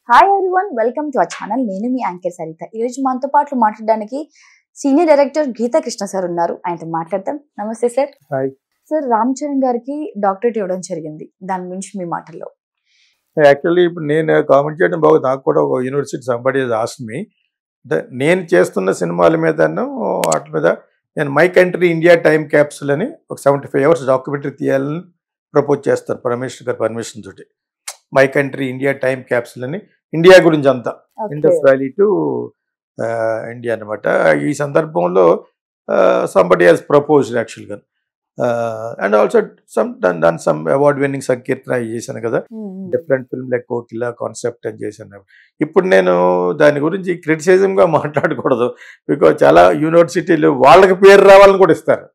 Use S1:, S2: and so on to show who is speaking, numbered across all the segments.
S1: Hi everyone welcome to our channel నేను మీ anchor Saritha ఈ రోజు మనతో పాటు మాట్లాడడానికి senior director Geetha Krishna sir ఉన్నారు ఆయనతో మాట్లాడదాం నమస్తే sir
S2: hi
S1: sir Ram Charan గారికి డాక్టరేట్ ఇవ్వడం జరిగింది దాని గురించి మీ మాటల్లో
S2: యాక్చువల్లీ ఇప్పుడు నేను కామెంట్ చేయడం బాగు నాకు కూడా ఒక యూనివర్సిటీ సంబడి ఆస్మి నేను చేస్తున్న సినిమాల మీదను వాటి మీద నేను my country India time capsule అని ఒక సెవెంటీ ఫైవ్ అవర్స్ డాక్యుమెంటరీ తీయాలని ప్రపోజ్ చేస్తాను పరమేశ్వర్ గారి పర్మిషన్ తోటి my country India time capsule అని ఇండియా గురించి అంతా ఇండస్ వ్యాలీ టు ఇండియా అనమాట ఈ సందర్భంలో సంబడి హాజ్ ప్రపోజ్డ్ యాక్చువల్గా and also some done done some award winning Sankeerthana చేశాను కదా different film like Kokila concept అని చేశాను ఇప్పుడు నేను దాని గురించి క్రిటిసిజంగా మాట్లాడకూడదు బికాజ్ చాలా యూనివర్సిటీలు వాళ్ళకి పేరు రావాలని కూడా ఇస్తారు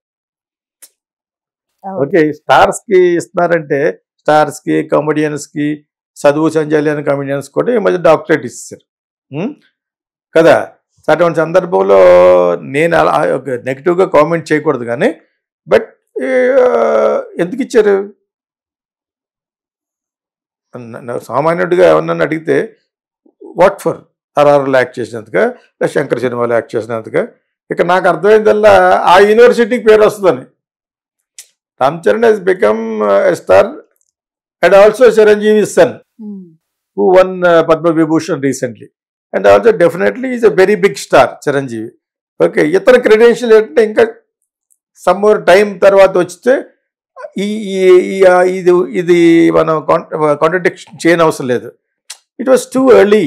S2: ఓకే స్టార్స్ కి ఇస్తున్నారంటే స్టార్స్ కి కామెడియన్స్ కి చదువు సంజాలి కామెడియన్స్ కూడా ఈ మధ్య డాక్టరేట్ ఇస్తారు ఉం? కదా అటువంటి సందర్భంలో నేను అలా నెగిటివ్గా కామెంట్ చేయకూడదు కానీ బట్ ఎందుకు ఇచ్చారు న- న- సామాన్యుడిగా ఎవరన్నా అడిగితే వాట్ ఫర్ ఆర్ఆర్లో యాక్ట్ చేసినందుగా లేదా శంకర్ సినిమాలో యాక్ట్ చేసినందుగా ఇక నాకు అర్థమైందల్లా ఆ యూనివర్సిటీకి పేరు వస్తుందని Ram Charan he's become star and also Chiranjeevi son who won uh, Padma Vibhushan recently. And also definitely is a very big star, Chiranjeevi okay ఇతర క్రెడెన్షియల్ ఏంటంటే ఇంకా సమ్ మోర్ టైం తర్వాత వచ్చితే ఈ ఈ- ఈ- ఆ ఇది ఇది మనం కాంట్రడిక్షన్ చేయని అవసరం లేదు ఇట్ వాస్ టూ ఎర్లీ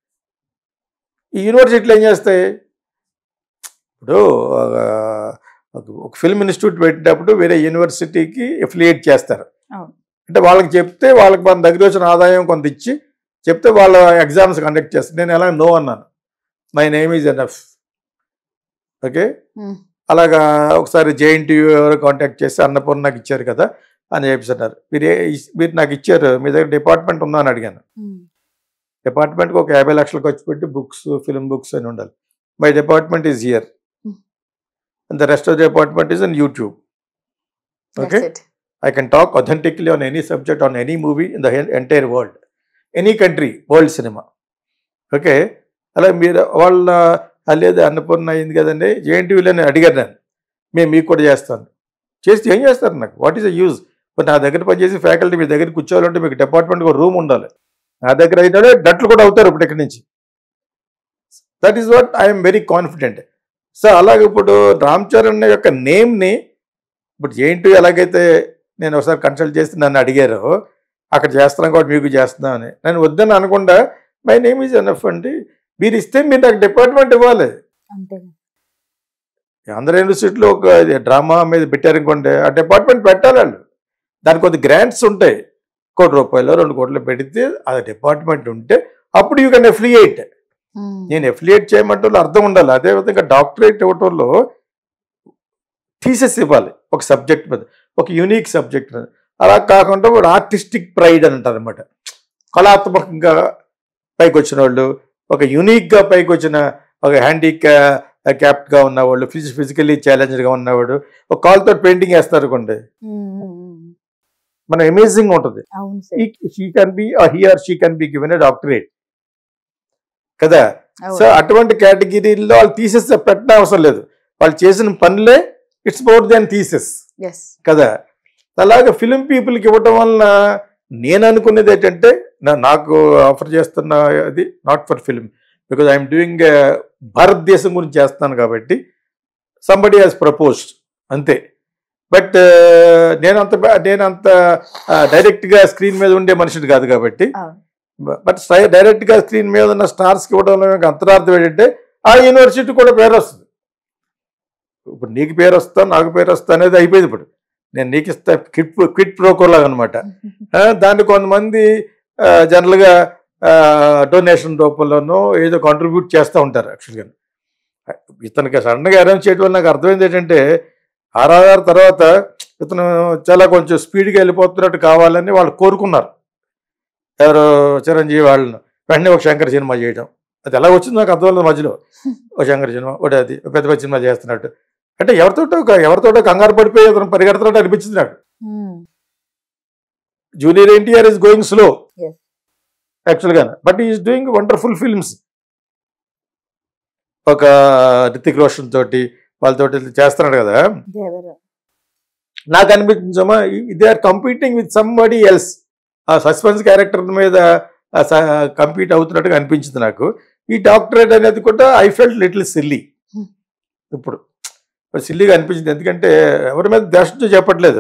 S2: ఈ యూనివర్సిటీలు ఏం చేస్తాయి ఇప్పుడు ఆ, ఒక ఫిల్మ్ ఇన్స్టిట్యూట్ పెట్టినప్పుడు వేరే యూనివర్సిటీకి ఎఫిలియేట్ చేస్తారు
S1: అవును.
S2: అంటే వాళ్ళకి చెప్తే వాళ్ళకి మన దగ్గర వచ్చిన ఆదాయం కొంత ఇచ్చి చెప్తే వాళ్ళ ఎగ్జామ్స్ కండక్ట్ చేస్తారు నేను ఎలా నో అన్నాను my name is enough okay
S1: Hmm.
S2: అలాగా ఒకసారి జేఎన్టీయూ ఎవరో కాంటాక్ట్ చేసి అన్నపూర్ణ నాకు ఇచ్చారు కదా అని చెప్పేసారు మీరు ఏ మీరు నాకు ఇచ్చారు మీ దగ్గర డిపార్ట్మెంట్ ఉందా అని అడిగాను డిపార్ట్మెంట్కి ఒక యాభై లక్షలు ఖర్చు పెట్టి బుక్స్ ఫిల్మ్ బుక్స్ అని ఉండాలి my department is here
S1: Hmm.
S2: And the rest of department is in YouTube okay I can talk authentically on any subject, on any movie in the en- entire world. Any country, world cinema. Okay అలా మీరు వాళ్ళ "ఆ, లేదు అన్నపూర్ణ అయింది కదండి జేఎన్టీవీలోనే అడిగారు నేను మేము మీకు కూడా చేస్తాను చేస్తే ఏం చేస్తారు నాకు వాట్ ఈస్ ద యూజ్ ఇప్పుడు నా దగ్గర పనిచేసి ఫ్యాకల్టీ మీ దగ్గర కూర్చోవాలంటే మీకు డిపార్ట్మెంట్ ఒక రూమ్ ఉండాలి నా దగ్గర అయితే డట్లు కూడా అవుతారు ఇప్పుడు ఇక్కడి నుంచి that is what I'm very confident so అలాగే ఇప్పుడు రామ్ చరణ్ యొక్క నేమ్ని ఇప్పుడు జేఎన్టీ ఎలాగైతే నేను ఒకసారి కన్సల్ట్ చేసి నన్ను అడిగారు అక్కడ చేస్తున్నాం కాబట్టి మీకు చేస్తున్నాం అని నేను వద్దని అనకుండా మై నేమ్ ఈజ్ ఎనఫ్ అండి మీరు ఇస్తే మీరు నాకు డిపార్ట్మెంట్ ఇవ్వాలి
S1: అంతే
S2: ఆంధ్ర యూనివర్సిటీలో ఒక డ్రామా మీద పెట్టారనుకోండి ఆ డిపార్ట్మెంట్ పెట్టాలి వాళ్ళు దానికి కొద్ది గ్రాంట్స్ ఉంటాయి కోటి రూపాయలు రెండు కోట్లు పెడితే ఆ డిపార్ట్మెంట్ ఉంటే అప్పుడు యూ కెన్ ఎఫిలియేట్ నేను ఎఫిలియేట్ చేయమంటే అర్థం ఉండాలి అదేవిధంగా డాక్టరేట్ ఇవ్వటంలో థీసెస్ ఇవ్వాలి ఒక సబ్జెక్ట్ మీద ఒక యూనిక్ సబ్జెక్ట్ మీద అలా కాకుండా వాడు ఆర్టిస్టిక్ ప్రైడ్ అని అంటారు అనమాట కళాత్మకంగా పైకి వచ్చిన వాళ్ళు ఒక యూనిక్గా పైకి వచ్చిన ఒక హ్యాండీ క్యాప్ట్గా ఉన్నవాళ్ళు ఫిజి ఫిజికల్లీ ఛాలెంజ్గా ఉన్నవాడు ఒక కాల్తో పెయింటింగ్ వేస్తారు అనుకోండి మన అమేజింగ్ ఉంటుంది
S1: అవును sir
S2: she can be he or she can be given a doctorate కదా
S1: అవును.
S2: సో అటువంటి కేటగిరీల్లో వాళ్ళు థీసెస్ పెట్టిన అవసరం లేదు వాళ్ళు చేసిన పనులే it's more than theses
S1: Yes.
S2: కదా అలాగే ఫిలిం పీపుల్కి ఇవ్వటం వలన నేను అనుకునేది ఏంటంటే నా- నాకు ఆఫర్ చేస్తున్న అది not for film because I'm doing భారతదేశం గురించి చేస్తాను కాబట్టి సంబడి హాజ్ ప్రపోజ్డ్ అంతే బట్ నేను అంత బా- నేను అంత డైరెక్ట్గా స్క్రీన్ మీద ఉండే మనిషిని కాదు కాబట్టి
S1: అవును.
S2: బట్ డైరెక్ట్గా స్క్రీన్ మీద ఉన్న స్టార్స్కి ఇవ్వడంలో నాకు అంతరార్థం ఏంటంటే ఆ యూనివర్సిటీ కూడా పేరు వస్తుంది ఇప్పుడు నీకు పేరు వస్తా నాకు పేరు వస్తా అనేది అయిపోయింది ఇప్పుడు నేను నీకు ఇస్తా క్విట్ క్విట్ ప్రోకోలాగా అనమాట దాన్ని కొంతమంది ఆ, జనరల్గా డొనేషన్ రూపంలోనూ ఏదో కాంట్రిబ్యూట్ చేస్తూ ఉంటారు యాక్చువల్గా ఇతనికి సడన్గా అరేంజ్ చేయడం వల్ల నాకు అర్థమైంది ఏంటంటే ఆర్ఆర్ఆర్ తర్వాత ఇతను చాలా కొంచెం స్పీడ్గా వెళ్ళిపోతున్నట్టు కావాలని వాళ్ళు కోరుకున్నారు ఎవరు చిరంజీవి వాళ్ళను వెంటనే ఒక శంకర్ సినిమా చేయడం అది ఎలా వచ్చిందో నాకు అర్థం లేదు మధ్యలో ఒక శంకర్ సినిమా ఒకటి అది ఒక పెద్ద పెద్ద సినిమా చేస్తున్నట్టు అంటే ఎవరితోటో ఎవరితోటో కంగారు పడిపోయి అతను పరిగెడుతున్నట్టు అనిపించింది నాకు
S1: Hmm.
S2: Junior NTR is going slow
S1: Yes.
S2: యాక్చువల్గా but is doing wonderful films ఒక రితిక్ రోషన్ తోటి వాళ్ళతోటి చేస్తున్నాడు కదా
S1: దేవరా
S2: నాకు అనిపించమా they are competing with somebody else ఆ సస్పెన్స్ క్యారెక్టర్ మీద కంపీట్ అవుతున్నట్టుగా అనిపించింది నాకు ఈ డాక్టరేట్ అనేది కూడా I felt little silly
S1: Hmm.
S2: ఇప్పుడు సిల్లీగా అనిపించింది ఎందుకంటే ఎవరి మీద దర్శనం చెప్పట్లేదు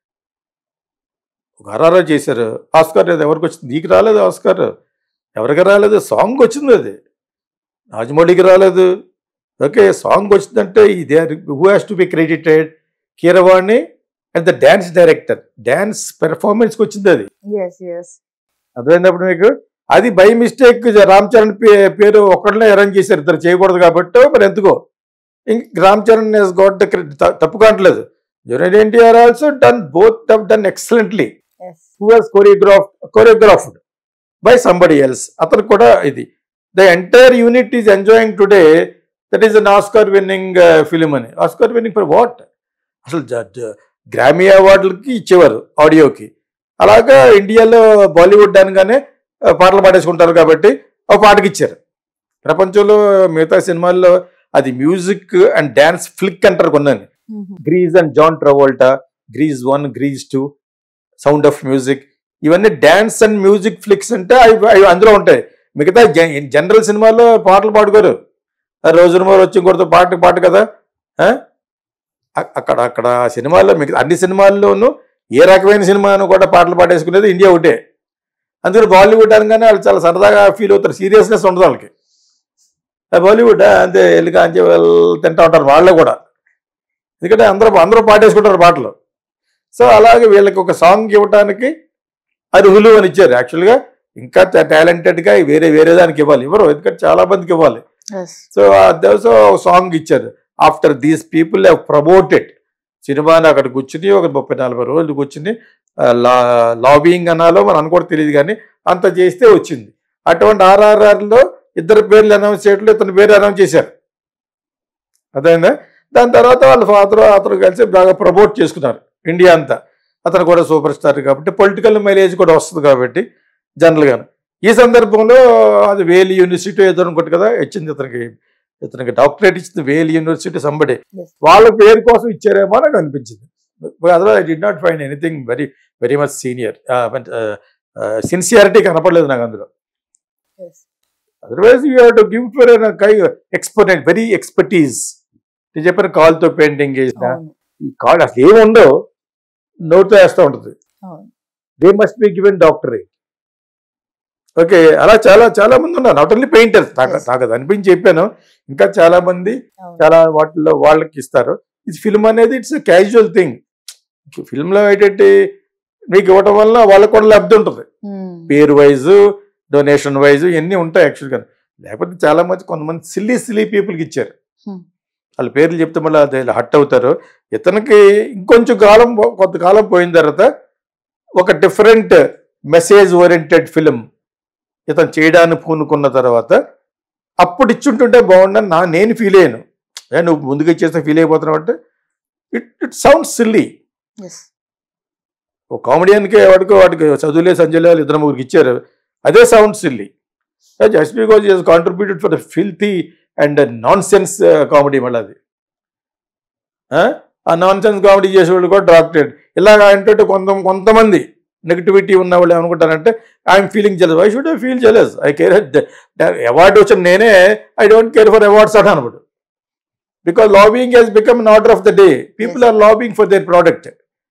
S2: ఒక హరారా చేశారు ఆస్కార్ అది ఎవరికి వచ్చింది నీకు రాలేదు ఆస్కార్ ఎవరికి రాలేదు సాంగ్ వచ్చింది అది రాజమౌళికి రాలేదు ఓకే సాంగ్ వచ్చిందంటే they are who has to be credited Keeravani and the dance director dance పెర్ఫార్మెన్స్కి వచ్చింది అది
S1: ఎస్ ఎస్
S2: అర్థమైనప్పుడు మీకు అది బై మిస్టేక్ రామ్ చరణ్ పే- పేరు ఒక్కడనే అరేంజ్ చేశారు ఇద్దరు చేయకూడదు కాబట్టి మరి ఎందుకో ఇంక రామ్ చరణ్ గోట్ ద తప్పు కావట్లేదు junior NTR also done both done excellently
S1: yes
S2: who has choreograph choreographed by somebody else అతను కూడా ఇది the entire unit is enjoying today that is an Oscar winning film అని ఆస్కార్ విన్నింగ్ ఫర్ వాట్ అసలు Grammy అవార్డులకి ఇచ్చేవారు ఆడియోకి అలాగా ఇండియాలో బాలీవుడ్ అనగానే ఆ, పాటలు పాడేసుకుంటారు కాబట్టి ఒక పాటకి ఇచ్చారు ప్రపంచంలో మిగతా సినిమాల్లో అది మ్యూజిక్ అండ్ డ్యాన్స్ ఫ్లిక్ అంటారు కొన్నాను Grease and John Travolta Grease one Grease two sound of music ఇవన్నీ డ్యాన్స్ అండ్ మ్యూజిక్ ఫ్లిక్స్ అంటే అవి అవి అందులో ఉంటాయి మిగతా జ- జనరల్ సినిమాల్లో పాటలు పాడుకోరు ఆ రోజు రోజు వచ్చి ఇంకొకరితో పాట పాట కదా ఆ? అ- అక్కడ అక్కడ సినిమాల్లో మిగతా అన్ని సినిమాల్లోనూ ఏ రకమైన సినిమాను కూడా పాటలు పాడేసుకునేది ఇండియా ఒకటే అందుకని బాలీవుడ్ అనగానే వాళ్ళు చాలా సరదాగా ఫీల్ అవుతారు సీరియస్నెస్ ఉండదు వాళ్ళకి ఆ బాలీవుడ్ ఆ, అంతే వెళ్ళి కాంచి వాళ్ళు తింటా ఉంటారు వాళ్ళే కూడా ఎందుకంటే అందరూ అందరూ పాటేసుకుంటారు పాటలు సో అలాగే వీళ్ళకి ఒక సాంగ్ ఇవ్వడానికి అర్హులు అని ఇచ్చారు యాక్చువల్గా ఇంకా టాలెంటెడ్గా వేరే వేరే దానికి ఇవ్వాలి ఇవ్వరు ఎందుకంటే చాలా మందికి ఇవ్వాలి
S1: ఎస్
S2: సో దేవసో సాంగ్ ఇచ్చారు after these people have promoted సినిమాని అక్కడ కూర్చుని ఒక ముప్పై నలభై రోజులు కూర్చుని లాబింగ్ అనాలో మనం అనుకోవడం తెలియదు కానీ అంత చేస్తే వచ్చింది అటువంటి ఆర్ఆర్ఆర్లో ఇద్దరు పేర్లు అనౌన్స్ చేయట్లు ఇతని పేరు అనౌన్స్ చేశారు అదైందా దాని తర్వాత వాళ్ళ ఫాదర్ అతను కలిసి బాగా ప్రమోట్ చేసుకున్నారు ఇండియా అంతా అతను కూడా సూపర్ స్టార్ కాబట్టి పొలిటికల్ మైలేజ్ కూడా వస్తుంది కాబట్టి జనరల్గా ఈ సందర్భంలో అది వేలి యూనివర్సిటీ ఏదో అనుకోండి కదా ఇచ్చింది ఇతనికి ఇతనికి డాక్టరేట్ ఇచ్చింది వేలి యూనివర్సిటీ సంబడి
S1: Yes.
S2: వాళ్ళ పేరు కోసం ఇచ్చారేమో నాకు అనిపించింది otherwise I did not find anything very very much senior sincerity కనపడలేదు నాకు అందులో
S1: yes
S2: otherwise you have to give for కై ఎక్స్పర్ట్ వెరీ ఎక్స్పర్టీజ్ నేను చెప్పిన కాల్తో పెయింటింగ్ చేసిన
S1: అవును
S2: ఈ కాల్ అసలు ఏముందో నోట్తో వేస్తూ ఉంటుంది
S1: అవును
S2: they must be given doctorate okay అలా చాలా చాలా మంది ఉన్నారు నాట్ ఓన్లీ పెయింటర్స్ నాకు
S1: Yes.
S2: నాకు అది అనిపించి చెప్పాను ఇంకా చాలా మంది
S1: అవును
S2: చాలా వాటిల్లో వాళ్ళకి ఇస్తారు ఇది ఫిల్మ్ అనేది ఇట్స్ క్యాజువల్ థింగ్ ఫిల్మ్లో ఏంటంటే మీకు ఇవ్వటం వల్ల వాళ్ళకి కూడా లబ్ధి ఉంటుంది
S1: Hmm.
S2: పేరు వైజ్ డొనేషన్ వైజ్ ఇవన్నీ ఉంటాయి యాక్చువల్గా లేకపోతే చాలా మంది కొంతమంది సిల్లీ సిల్లీ పీపుల్కి ఇచ్చారు
S1: Hmm.
S2: వాళ్ళ పేర్లు చెప్తే మళ్ళీ అది హట్ అవుతారు ఇతనికి ఇంకొంచెం కాలం కొంతకాలం పోయిన తర్వాత ఒక డిఫరెంట్ మెసేజ్ ఓరియంటెడ్ ఫిలిం ఇతను చేయడానికి పూనుకున్న తర్వాత అప్పుడు ఇచ్చుంటుంటే బాగుండని నా నేను ఫీల్ అయ్యాను ఏ నువ్వు ముందుగా ఇచ్చేస్తే ఫీల్ అయిపోతున్నావు అంటే it it sound silly
S1: yes
S2: ఒక కామెడియన్కి వాడికి వాడికి చదువులే సంజయ్ లాల్ ఇద్దరు ముగ్గురికి ఇచ్చారు అదే sound silly just because is contributed for the filthy and nonsense comedy మళ్ళీ అది ఆ? ఆ నాన్ సెన్స్ కామెడీ చేసేవాళ్ళు కూడా డాక్టరేట్ ఇలాగ ఏంటంటే కొంత కొంతమంది నెగిటివిటీ ఉన్న వాళ్ళు ఏమనుకుంటారంటే I'm feeling jealous why should I feel jealous I care award వచ్చిన నేనే I don't care for awards అని అనబడు because lobbying he's become an order of the day people are lobbying for their product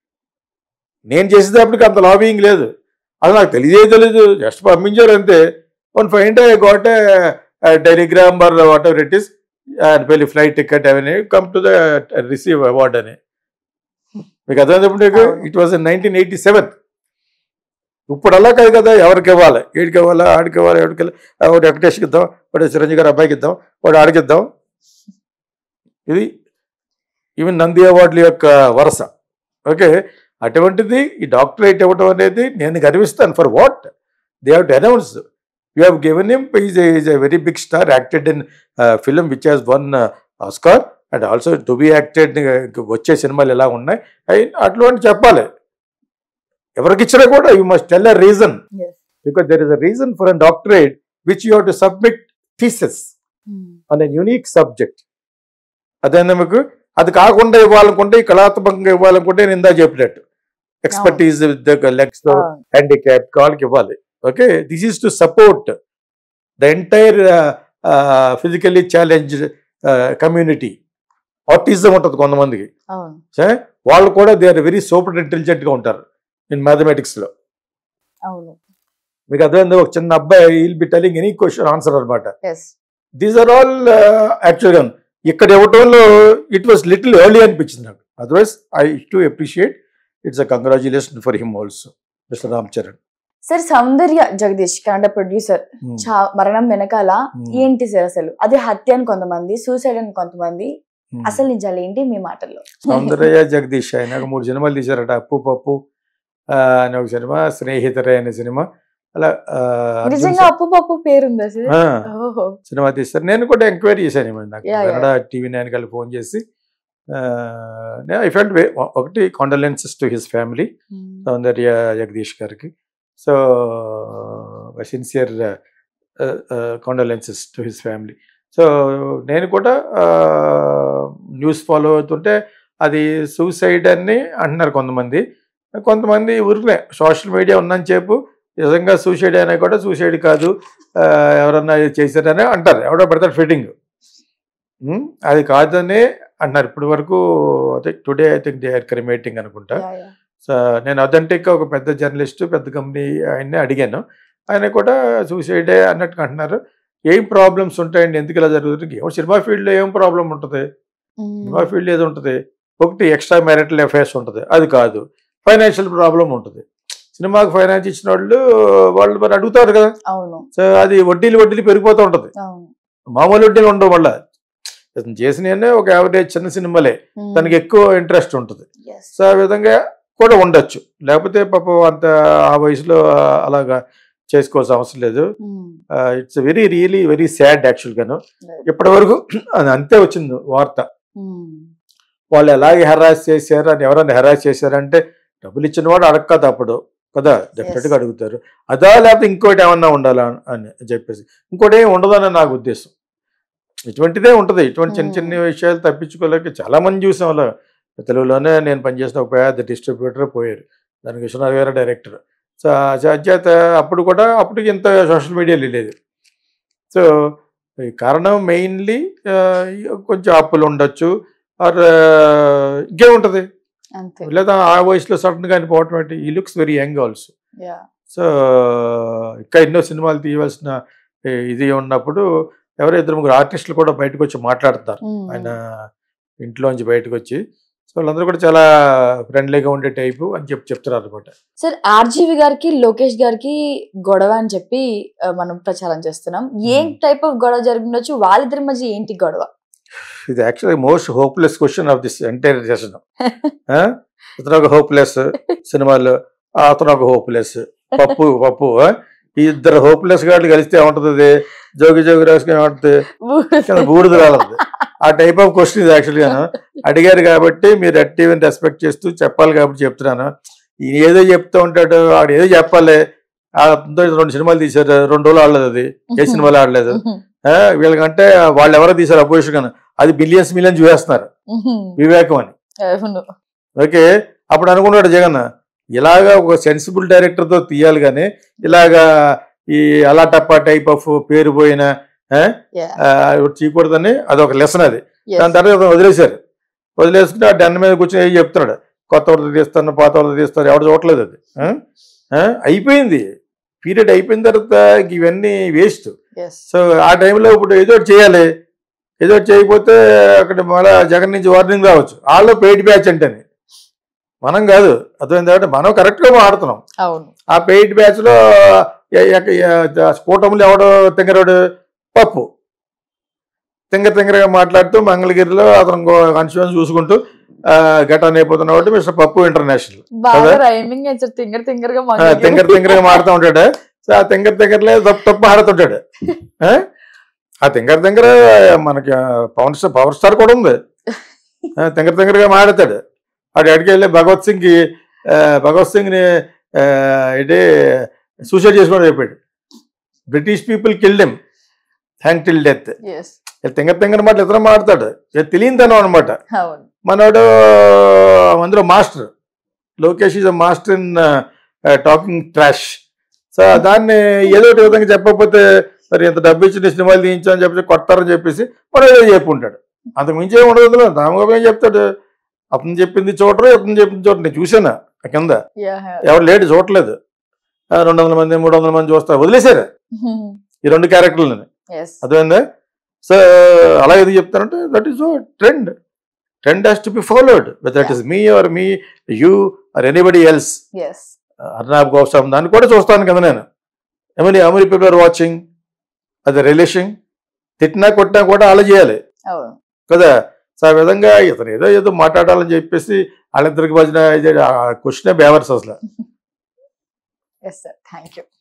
S2: నేను చేసేటప్పటికి అంత lobbying లేదు అది నాకు తెలియదే తెలీదు జస్ట్ పంపించారు అంతే one fine I got telegram or whatever it is and పెళ్లి ఫ్లైట్ టికెట్ అవన్నీ come to the receive award అని మీకు అర్థమైనప్పుడు నీకు
S1: అవును.
S2: It was nineteen eighty seven ఇప్పుడు అలా కాదు కదా ఎవరికి ఇవ్వాలి ఏడికి ఇవ్వాలా ఆడికి ఇవ్వాలి ఎవరికి ఇవ్వాలి వాడు వెంకటేష్కి ఇద్దాం వాడు చిరంజీవి గారి అబ్బాయికి ఇద్దాం వాడు ఆడికి ఇద్దాం ఇది ఈవెన్ నంది అవార్డుల యొక్క వరస ఓకే అటువంటిది ఈ డాక్టరేట్ ఇవ్వడం అనేది నేను గర్విస్తాను for what they have to announce you have given him is is a very big star acted in film which has won Oscar and also to be acted వచ్చే సినిమాలు ఎలా ఉన్నాయి అయి అటువంటి చెప్పాలి ఎవరికి ఇచ్చినా కూడా you must tell a reason
S1: Yes.
S2: Because there is a reason for a doctorate which you have to submit theses అనే యూనిక్ సబ్జెక్ట్ అదేనా మీకు అది కాకుండా ఇవ్వాలనుకుంటే ఈ కళాత్మకంగా ఇవ్వాలనుకుంటే నేను ఇందా చెప్పినట్టు ఎక్స్పర్టీజ్ విత్ లెగ్స్ హ్యాండిక్యాప్ కాళ్ళకి ఇవ్వాలి okay this is to support the entire physically challenge community autism ఉంటుంది కొంతమందికి
S1: అవును
S2: సరే వాళ్ళు కూడా దే ఆర్ వెరీ సూపర్ ఇంటెలిజెంట్గా ఉంటారు ఇన్ మ్యాథమెటిక్స్లో
S1: అవును
S2: మీకు అర్థమైంది ఒక చిన్న అబ్బాయి will be telling any question answer అనమాట
S1: ఎస్
S2: దీస్ ఆర్ ఆల్ యాక్చువల్గా ఇక్కడ ఇవ్వటంలో ఇట్ వాస్ లిటిల్ ఎర్లీ అనిపించింది నాకు otherwise I to appreciate it's a congratulation for him also mister Ram Charan
S1: sir Soundarya Jagadish Kannada producer చా మరణం వెనకాల ఏంటి సార్ అసలు అది హత్య అని కొంతమంది సూసైడ్ అని కొంతమంది అసలు నిజాలు ఏంటి మీ మాటల్లో
S2: సౌందర్య జగదీష్ ఆయన ఒక మూడు సినిమాలు తీశారట అప్పు పప్పు ఆ, అనే ఒక సినిమా స్నేహితురే అనే సినిమా అలా ఆ, అర్జున్
S1: నిజంగా అప్పు పప్పు పేరుందా సార్
S2: ఆ,
S1: ఓహో
S2: సినిమా తీస్తారు నేను కూడా ఎంక్వైరీ చేశాను ఏమో నాకు
S1: Yeah, yeah.
S2: Kannada TV nine కలిసి ఫోన్ చేసి ఐ ఫెల్ట్ ఒకటి condolences to his family Soundarya Jagadish గారికి so sincere condolences to his family so నేను కూడా న్యూస్ ఫాలో అవుతుంటే అది సూసైడ్ అని అంటున్నారు కొంతమంది కొంతమంది ఊరికే సోషల్ మీడియా ఉన్నని చెప్పు నిజంగా సూసైడ్ అయినా కూడా సూసైడ్ కాదు ఆ, ఎవరన్నా ఇది చేశారని అంటారు ఎవడో పెడతారు ఫిట్టింగ్ అది కాదని అంటున్నారు ఇప్పటి వరకు అదే today I think they are cremating అనుకుంటా
S1: Yeah, yeah.
S2: సో నేను అథెంటిక్గా ఒక పెద్ద జర్నలిస్ట్ పెద్ద కంపెనీ ఆయన్ని అడిగాను ఆయన కూడా సూసైడే అన్నట్టు అంటున్నారు ఏం ప్రాబ్లమ్స్ ఉంటాయండి ఎందుకు ఇలా జరుగుతుంది ఏమో సినిమా ఫీల్డ్లో ఏం ప్రాబ్లం ఉంటుంది
S1: Mm.
S2: సినిమా ఫీల్డ్ ఏది ఉంటుంది ఒకటి ఎక్స్ట్రా మ్యారిటల్ అఫైర్స్ ఉంటుంది అది కాదు ఫైనాన్షియల్ ప్రాబ్లం ఉంటుంది సినిమాకి ఫైనాన్స్ ఇచ్చిన వాళ్ళు వాళ్ళు మరి అడుగుతారు కదా
S1: అవును
S2: సో అది వడ్డీలు వడ్డీలు పెరిగిపోతూ ఉంటుంది
S1: అవును
S2: మామూలు వడ్డీలు ఉండవు మళ్ళీ అతను చేసిన ఒక యావరేజ్ చిన్న సినిమాలే
S1: Mm.
S2: తనకి ఎక్కువ ఇంట్రెస్ట్ ఉంటుంది
S1: Yes.
S2: సో ఆ విధంగా కూడా ఉండొచ్చు లేకపోతే పాపం అంత ఆ వయసులో అలాగా చేసుకోవాల్సిన అవసరం లేదు
S1: Mm.
S2: It's very really very sad యాక్చువల్గాను
S1: Right.
S2: ఇప్పటి వరకు అది అంతే వచ్చింది వార్త
S1: Mm.
S2: వాళ్ళు ఎలాగే హెరాస్ చేశారు అని ఎవరైనా హెరాస్ చేశారంటే డబ్బులు ఇచ్చిన వాడు అడగక తప్పడు కదా డెఫినెట్గా అడుగుతారు అదా లేకపోతే ఇంకోటి ఏమన్నా ఉండాలా అని చెప్పేసి ఇంకోటి ఏమి ఉండదని నాకు ఉద్దేశం ఇటువంటిదే ఉంటుంది ఇటువంటి చిన్న చిన్న విషయాలు తప్పించుకోలేక చాలా మంది చూసాం అలా తెలుగులోనే నేను పనిచేసిన ఒక పెద్ద డిస్ట్రిబ్యూటర్ పోయారు దానికి విశ్వనాథ్ గారు డైరెక్టర్ సో ఆ చేత అప్పుడు కూడా అప్పటికి ఇంత సోషల్ మీడియా లేదు సో ఈ కారణం మెయిన్లీ కొంచెం అప్పులు ఉండొచ్చు ఆర్ ఇంకేముంటుంది
S1: అంతే
S2: లేదా ఆ వయసులో సడన్ గా పోవటం ఏంటి ఈ looks very young also
S1: yeah
S2: so ఇంకా ఎన్నో సినిమాలు తీయవలసిన ఏ, ఇది ఉన్నప్పుడు ఎవరో ఇద్దరు ముగ్గురు ఆర్టిస్టులు కూడా బయటకు వచ్చి మాట్లాడుతారు ఆయన ఇంట్లోంచి బయటకు వచ్చి సో వాళ్ళందరూ కూడా చాలా ఫ్రెండ్లీగా ఉండే టైపు అని చెప్పి చెప్తున్నారు అనమాట
S1: సార్ ఆర్జీవి గారికి లోకేష్ గారికి గొడవ అని చెప్పి ఆ, మనం ప్రచారం చేస్తున్నాం ఏం
S2: Hmm.
S1: టైప్ ఆఫ్ గొడవ జరిగిండొచ్చు వాళ్ళిద్దరి మధ్య ఏంటి గొడవ
S2: ఇది actually most hopeless question of this entire session ఇతను ఒక హోప్లెస్ సినిమాలో ఆ అతను ఒక హోప్లెస్ పప్పు పప్పు ఆ? ఈ ఇద్దరు హోప్లెస్ గాళ్ళు కలిస్తే ఏముంటుంది జోగి జోగి రాసుకుని ఏముంటుంది కింద బూడిద రాలదు ఆ టైప్ ఆఫ్ క్వశ్చన్ ఇది యాక్చువల్గా అడిగారు కాబట్టి మీరు యాక్టివ్ని రెస్పెక్ట్ చేస్తూ చెప్పాలి కాబట్టి చెప్తున్నాను ఈయన ఏదో చెప్తూ ఉంటాడు ఆడు ఏదో చెప్పాలి ఆ అతనితో రెండు సినిమాలు తీశారు రెండు రోజులు ఆడలేదు అది ఏ సినిమాలు ఆడలేదు ఆ, వీళ్ళకంటే వాళ్ళు ఎవరో తీశారు అపోజిషన్ అది బిలియన్స్ మిలియన్స్ చూసేస్తున్నారు వివేకం అని
S1: అవును
S2: ఓకే అప్పుడు అనుకున్నాడు జగన్ ఇలాగా ఒక సెన్సిబుల్ డైరెక్టర్ తో తీయాలి కానీ ఇలాగా ఈ అలాటప్ప టైప్ ఆఫ్ పేరు పోయిన ఆ,
S1: Yeah.
S2: ఆ, చేయకూడదని అదొక లెసన్ అది
S1: Yes.
S2: దాని తర్వాత అతను వదిలేశారు వదిలేసుకుని ఆ డెన్ మీద కూర్చొని ఏం చెప్తున్నాడు కొత్త వరద తీస్తాను పాత వరద తీస్తాను ఎవడు చూడలేదు అది ఆ? ఆ? అయిపోయింది పీరియడ్ అయిపోయిన తర్వాత ఇంక ఇవన్నీ వేస్ట్
S1: Yes.
S2: సో ఆ టైంలో ఇప్పుడు ఏదో ఒకటి చేయాలి ఏదో ఒకటి చేయకపోతే అక్కడ మళ్ళా జగన్ నుంచి వార్నింగ్ రావచ్చు వాళ్ళు పెయిడ్ బ్యాచ్ అంటేనే మనం కాదు అర్థమైంది కాబట్టి మనం కరెక్ట్గా ఆడుతున్నాం
S1: అవును
S2: ఆ పెయిడ్ బ్యాచ్లో కూటములు ఎవడో తింగరోడు పప్పు తింగర తింగరగా మాట్లాడుతూ మంగళగిరిలో అతను కాన్స్టిట్యూన్స్ చూసుకుంటూ గటాన్ అయిపోతున్న కాబట్టి మిస్టర్ పప్పు ఇంటర్నేషనల్
S1: బాగా
S2: కదా?
S1: రైమింగ్ సార్ తింగర్ తింగర్ గా
S2: ఆ,
S1: మంగళగిరి.
S2: తింగర తింగరగా మాడుతూ ఉంటాడు సో ఆ తింగర తింగరలే తప్పు తప్పు ఆడుతుంటాడు ఆ? ఆ తింగర తింగర మనకి ఆ, పవన్ స్టార్ పవర్ స్టార్ కూడా ఉంది ఆ, తింగర తింగరగా మాడతాడు ఆ డాడీకి వెళ్ళి భగవత్ సింగ్ కి ఆ, భగవత్ సింగ్ ని ఆ, ఏంటి సూసైడ్ చేసుకోవడం చెప్పాడు British people killed him hang till death
S1: yes
S2: తింగ తింగర మాటలు ఇతర మాట్లాడతాడు ఇది తెలియనితనం అనమాట
S1: అవును
S2: మనోడు అందులో master Lokesh is a master in talking trash so దాన్ని ఏదో ఒకటి విధంగా చెప్పకపోతే మరి ఇంత డబ్బు ఇచ్చి నేను సినిమాలు తీయించాలని చెప్పేసి కొడతారని చెప్పేసి మనం ఏదో చెప్పుంటాడు అంతకు మించి ఏమి ఉండదు అందులో రామగోపాల్ ఏం చెప్తాడు అతను చెప్పింది చూడరు ఇతను చెప్పింది చూడరు నేను చూశాను ఆ కింద ఎవరు లేడు చూడలేదు ఆ, రెండు వందల మంది మూడు వందల మంది చూస్తారు వదిలేశారు ఈ రెండు క్యారెక్టర్లని
S1: ఎస్
S2: అర్థమైందా సో అలా ఎందుకు చెప్తారంటే that is trend trend has to be followed whether it is me or me you are anybody else
S1: yes
S2: Arnab Goswami దాన్ని కూడా చూస్తాను కదా నేను ఎమని అమరి పీపుల్ ఆర్ వాచింగ్ అది రిలేషన్ తిట్టినా కొట్టినా కూడా అలా చేయాలి
S1: అవును
S2: కదా సో ఆ విధంగా ఇతను ఏదో ఏదో మాట్లాడాలని చెప్పేసి వాళ్ళిద్దరికి మధ్యన క్వశ్చన్ బేవర్స్ అసలు
S1: ఎస్ సార్ థ్యాంక్ యూ